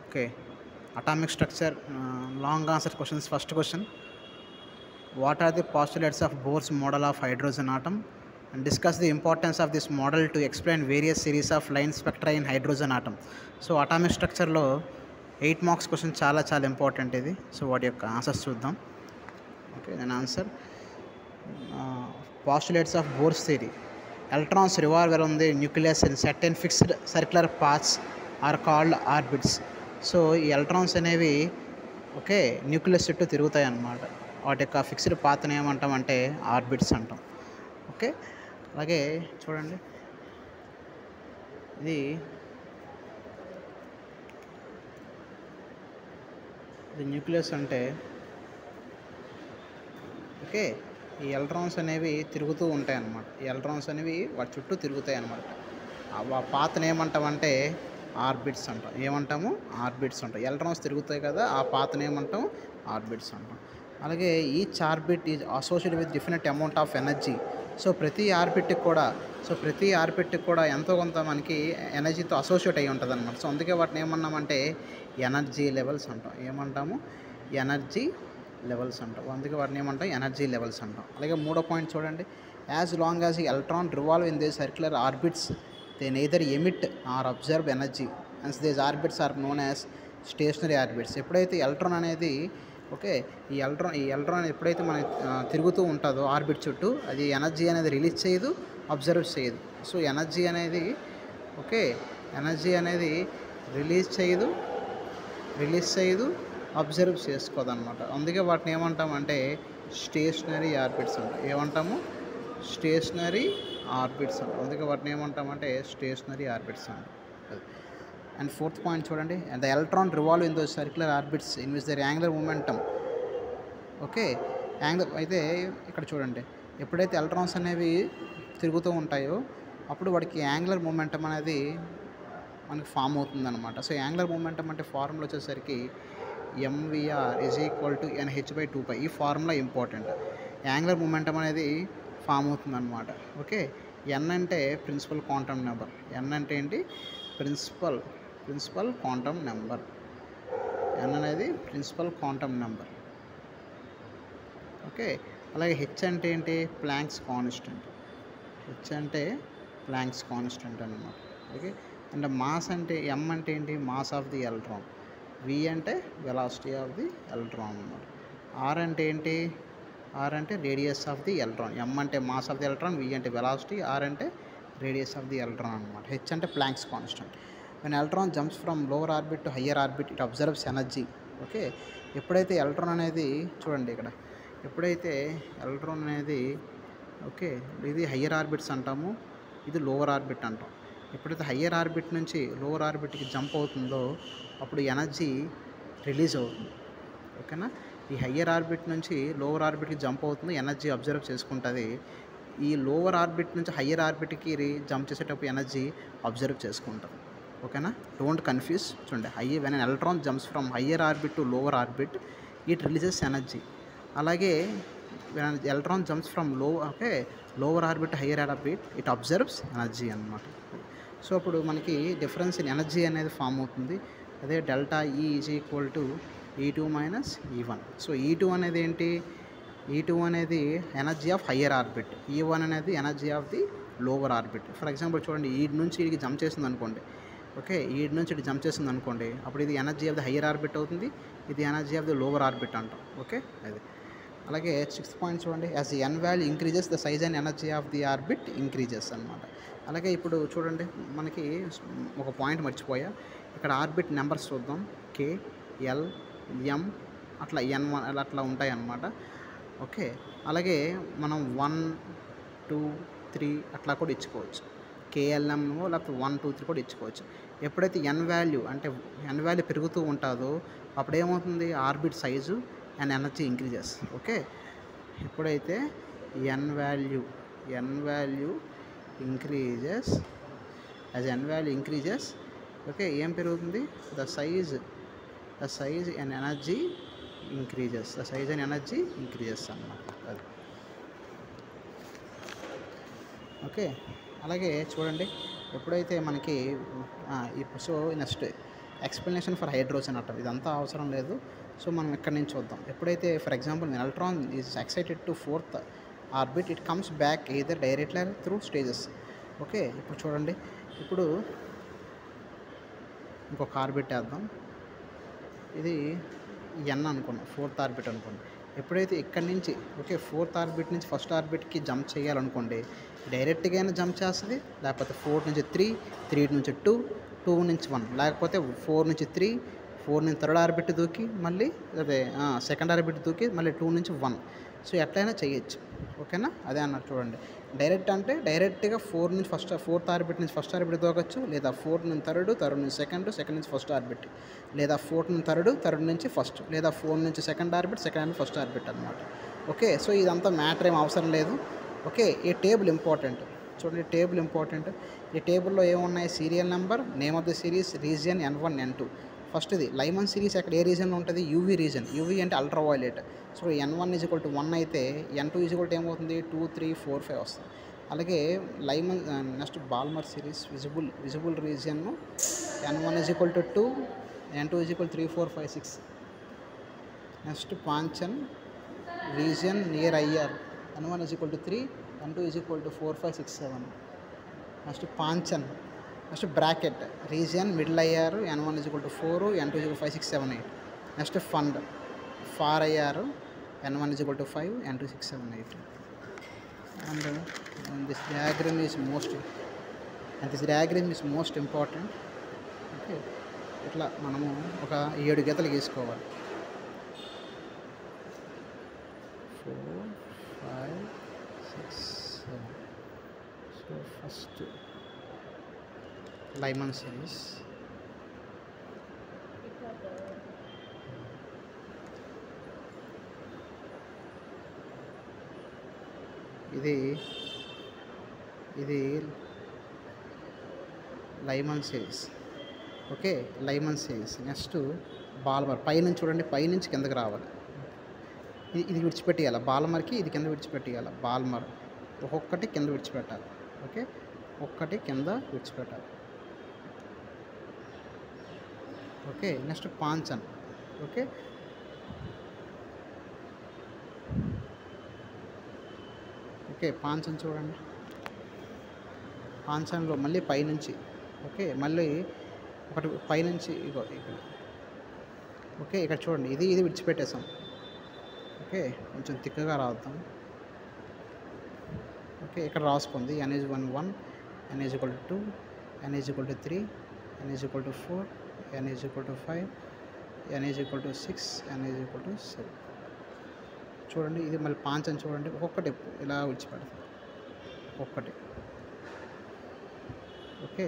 Okay atomic structure long answer questions first question what are the postulates of Bohr's model of hydrogen atom and discuss the importance of this model to explain various series of line spectra in hydrogen atom so atomic స్ట్రక్చర్లో eight marks question చాలా చాలా important ఇది so వాటి యొక్క answers చూద్దాం okay నేను answer postulates of Bohr's theory electrons revolve around the nucleus in certain fixed circular paths are called orbits so ఈ electrons అనేవి ఓకే న్యూక్లియస్ చుట్టూ తిరుగుతాయి అన్నమాట వాటి యొక్క ఫిక్స్డ్ పాత్ని ఏమంటాం అంటే ఆర్బిట్స్ అంటాం ఓకే అలాగే చూడండి ఇది ఇది న్యూక్లియస్ అంటే ఓకే ఈ ఎలక్ట్రాన్స్ అనేవి తిరుగుతూ ఉంటాయి అన్నమాట ఈ ఎలక్ట్రాన్స్ అనేవి వాటి చుట్టూ తిరుగుతాయి అన్నమాట ఆ పాతను ఏమంటామంటే ఆర్బిట్స్ అంటాం ఏమంటాము ఆర్బిట్స్ అంటాం ఎలక్ట్రాన్స్ తిరుగుతాయి కదా ఆ పాతను ఏమంటాం ఆర్బిట్స్ అంటాం అలాగే each orbit is associate with different amount of energy so ప్రతి ఆర్బిట్కి కూడా సో ప్రతి ఆర్బిట్కి కూడా ఎంతో కొంత మనకి ఎనర్జీతో అసోసియేట్ అయి ఉంటుంది అనమాట సో అందుకే వాటిని ఏమన్నామంటే ఎనర్జీ లెవెల్స్ అంటాం ఏమంటాము ఎనర్జీ లెవెల్స్ అంటాం అందుకే వాటిని ఏమంటాం ఎనర్జీ లెవెల్స్ అంటాం అలాగే మూడో పాయింట్ చూడండి యాజ్ లాంగ్ యాజ్ ఈ electron revolve in the circular orbits they neither emit or absorb energy and these orbits are known as stationary orbits ఎప్పుడైతే ఎలక్ట్రాన్ అనేది ఓకే ఈ ఎలక్ట్రాన్ ఈ ఎలక్ట్రాన్ ఎప్పుడైతే మన ఆ, తిరుగుతూ ఉంటుందో ఆర్బిట్ చుట్టూ అది ఎనర్జీ అనేది రిలీజ్ చేయదు అబ్జర్వ్ చేయదు సో ఎనర్జీ అనేది ఓకే ఎనర్జీ అనేది రిలీజ్ చేయదు రిలీజ్ చేయదు అబ్జర్వ్ చేసుకోదు అనమాట అందుకే వాటిని ఏమంటామంటే స్టేషనరీ ఆర్బిట్స్ అంటాం ఏమంటాము స్టేషనరీ ఆర్బిట్స్ అంటాం అందుకే వాటిని ఏమంటామంటే స్టేషనరీ ఆర్బిట్స్ అంటాం అది. అండ్ ఫోర్త్ పాయింట్ చూడండి and the electron revolve in those circular orbits in which their angular momentum okay angle అయితే ఇక్కడ చూడండి ఎప్పుడైతే ఎలక్ట్రాన్స్ అనేవి తిరుగుతూ ఉంటాయో అప్పుడు వాడికి యాంగులర్ మూమెంటం అనేది మనకి ఫామ్ అవుతుందన్నమాట సో యాంగులర్ మూమెంటం అంటే ఫార్ములా వచ్చేసరికి m v r is equal to n h by two pi ఈ ఫార్ములా ఇంపార్టెంట్ యాంగులర్ మూమెంటం అనేది ఫామ్ అవుతుందన్నమాట ఓకే ఎన్ అంటే ప్రిన్సిపల్ క్వాంటమ్ నెంబర్ ఎన్ అంటే ఏంటి principal principal quantum number n అనేది ప్రిన్సిపల్ క్వాంటమ్ నెంబర్ ఓకే అలాగే హెచ్ అంటే ఏంటి ప్లాంక్స్ కాన్స్టెంట్ హెచ్ అంటే ప్లాంక్స్ కాన్స్టెంట్ అన్నమాట ఓకే అండ్ మాస్ అంటే ఎం అంటే ఏంటి mass of the electron v అంటే వెలాసిటీ ఆఫ్ ది ఎలక్ట్రాన్ అన్నమాట ఆర్ అంటే ఏంటి ఆర్ అంటే radius of the electron m అంటే mass of the electron v అంటే వెలాసిటీ ఆర్ అంటే రేడియస్ ఆఫ్ ది ఎలక్ట్రాన్ అనమాట హెచ్ అంటే Planck's constant when electron jumps from lower orbit to higher orbit it absorbs energy okay ఎప్పుడైతే electron అనేది చూడండి ఇక్కడ ఎప్పుడైతే ఎలక్ట్రాన్ అనేది ఓకే ఇది హయ్యర్ ఆర్బిట్స్ అంటాము ఇది లోవర్ ఆర్బిట్ అంటాం ఎప్పుడైతే హయ్యర్ ఆర్బిట్ నుంచి లోవర్ ఆర్బిట్కి జంప్ అవుతుందో అప్పుడు ఎనర్జీ రిలీజ్ అవుతుంది ఓకేనా ఈ హయ్యర్ ఆర్బిట్ నుంచి లోవర్ ఆర్బిట్కి జంప్ అవుతుంది ఎనర్జీ అబ్జర్వ్ చేసుకుంటుంది ఈ లోవర్ ఆర్బిట్ నుంచి హయ్యర్ ఆర్బిట్కి జంప్ చేసేటప్పుడు ఎనర్జీ అబ్జర్వ్ చేసుకుంటుంది ఓకేనా డోంట్ కన్ఫ్యూజ్ చూడండి high when electron jumps from higher orbit to lower orbit it releases energy అలాగే electron jumps from low okay lower orbit higher orbit it absorbs energy అనమాట so అప్పుడు మనకి difference in energy అనేది form అవుతుంది అదే delta E is equal to E two minus E one so E two అనేది ఏంటి E two అనేది energy of higher orbit E one అనేది energy of the lower orbit for example చూడండి ఈ నుంచి వీడికి జంప్ చేస్తుంది అనుకోండి ఓకే ఈ నుంచి ఇటు జంప్ చేస్తుంది అనుకోండి అప్పుడు ఇది energy of the higher orbit అవుతుంది ఇది energy of the lower orbit అంటాం ఓకే అది అలాగే సిక్స్త్ పాయింట్ చూడండి as n value increases the size and energy of the orbit increases అనమాట అలాగే ఇప్పుడు చూడండి మనకి ఒక పాయింట్ మర్చిపోయా ఇక్కడ ఆర్బిట్ నెంబర్స్ చూద్దాం కే ఎల్ ఎం అట్లా ఎన్ వన్ అట్లా ఉంటాయి అన్నమాట ఓకే అలాగే మనం వన్ టూ త్రీ అట్లా కూడా ఇచ్చుకోవచ్చు కేఎల్ఎం లేకపోతే వన్ టూ త్రీ కూడా ఇచ్చుకోవచ్చు ఎప్పుడైతే ఎన్ వాల్యూ అంటే ఎన్ వాల్యూ పెరుగుతూ ఉంటుందో అప్పుడు ఏమవుతుంది orbit size and energy increases okay ఎప్పుడైతే n value n value increases as n value increases okay ఏం పెరుగుతుంది the size the size and energy increases the size and energy increases అన్నమాట అది ఓకే అలాగే చూడండి ఎప్పుడైతే మనకి ఆ, ఇప్పుడు so next explanation for hydrogen atom ఇదంతా అవసరం లేదు సో మనం ఇక్కడ నుంచి చూద్దాం ఎప్పుడైతే for example electron is excited to fourth orbit it comes back either directly through stages okay ఇప్పుడు చూడండి ఇప్పుడు ఇంకొక ఆర్బిట్ వేద్దాం ఇది ఎన్ అనుకున్నాం ఫోర్త్ ఆర్బిట్ అనుకోండి ఎప్పుడైతే ఇక్కడి నుంచి ఓకే ఫోర్త్ ఆర్బిట్ నుంచి ఫస్ట్ ఆర్బిట్కి జంప్ చేయాలనుకోండి డైరెక్ట్గా అయినా జంప్ చేస్తుంది లేకపోతే ఫోర్ నుంచి త్రీ త్రీ నుంచి టూ టూ నుంచి వన్ లేకపోతే ఫోర్ నుంచి త్రీ ఫోర్ నుంచి థర్డ్ ఆర్బిట్ దూకి మళ్ళీ అదే సెకండ్ ఆర్బిట్ దూకి మళ్ళీ టూ నుంచి వన్ సో ఎట్లయినా చేయొచ్చు ఓకేనా అదే అన్నట్టు చూడండి డైరెక్ట్ అంటే డైరెక్ట్గా ఫోర్ నుంచి ఫస్ట్ ఫోర్త్ ఆర్బిట్ నుంచి ఫస్ట్ ఆర్బిట్ దూకొచ్చు లేదా ఫోర్త్ నుంచి థర్డ్ థర్డ్ నుంచి సెకండ్ సెకండ్ నుంచి ఫస్ట్ ఆర్బిట్ లేదా ఫోర్త్ నుంచి థర్డ్ థర్డ్ నుంచి ఫస్ట్ లేదా ఫోర్ నుంచి సెకండ్ ఆర్బిట్ సెకండ్ నుంచి ఫస్ట్ ఆర్బిట్ అనమాట ఓకే సో ఇదంతా మ్యాటర్ ఏం అవసరం లేదు ఓకే ఈ టేబుల్ ఇంపార్టెంట్ చూడండి టేబుల్ ఇంపార్టెంట్ ఈ టేబుల్లో ఏమున్నాయి serial number name of the series region n one n two first ఇది లైమన్ సిరీస్ అక్కడ ఏ రీజన్లో ఉంటుంది యూవీ రీజన్ యూవీ అంటే ultra violet so n one is equal to one అయితే n two is equal to ఏమవుతుంది two three four five వస్తుంది అలాగే Lyman next Balmer series visible visible region n one is equal to two n two is equal three four five six next Paschen region near IR n one is equal to three n two is equal to four five six seven next Paschen next Brackett region middle అయ్యారు n one is equal to four n two is five six seven eight next Pfund far అయ్యారు n one is equal to five n two six seven eight and this diagram is most and this diagram is most important okay ఇట్లా మనము ఒక ఏడు గీతలు గీసుకోవాలి four five six seven so first Lyman series ఇది ఇది Lyman series okay Lyman series next Balmer పైనుంచి చూడండి పైనుంచి కిందకి రావాలి ఇది ఇది విడిచిపెట్టేయాలి బాల్మర్కి ఇది కింద విడిచిపెట్టేయాలి బాల్మర్ ఒక్కొక్కటి కింద విడిచిపెట్టాలి ఓకే ఒక్కటి కింద విడిచిపెట్టాలి okay next Paschen okay okay Paschen చూడండి పాంచన్లో మళ్ళీ పైనుంచి ఓకే మళ్ళీ ఒకటి పైనుంచి ఇగో ఇక్కడ ఓకే ఇక్కడ చూడండి ఇది ఇది విడిచిపెట్టేసాం ఓకే కొంచెం తిక్కగా రాద్దాం ఓకే ఇక్కడ రాసుకుంది n is one one n is equal to two n is equal to three n is equal to four n is equal to five n is equal to six n is equal to seven చూడండి ఇది మళ్ళీ పాంచ్ అని చూడండి ఒక్కొక్కటి ఇలా విడిచిపెడతాం ఒక్కటి okay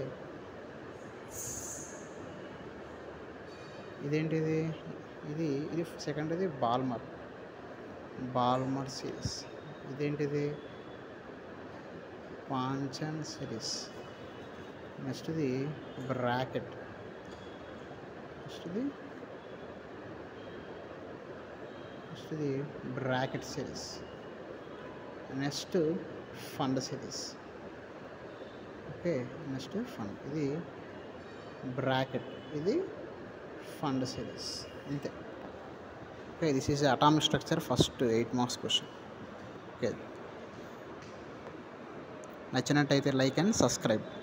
ఇదేంటిది ఇది ఇది సెకండ్ ఇది బాల్మర్ బాల్మర్ సిరీస్ ఇదేంటిది పాంచన్ సిరీస్ నెక్స్ట్ ఇది బ్రాకెట్ నెక్స్ట్ ఇది నెక్స్ట్ ఇది Brackett series next Pfund series okay next Pfund ఇది బ్రాకెట్ ఇది ఫండ్ సిరీస్ అంతే okay this is atomic structure first eight marks question okay నచ్చినట్టయితే like and subscribe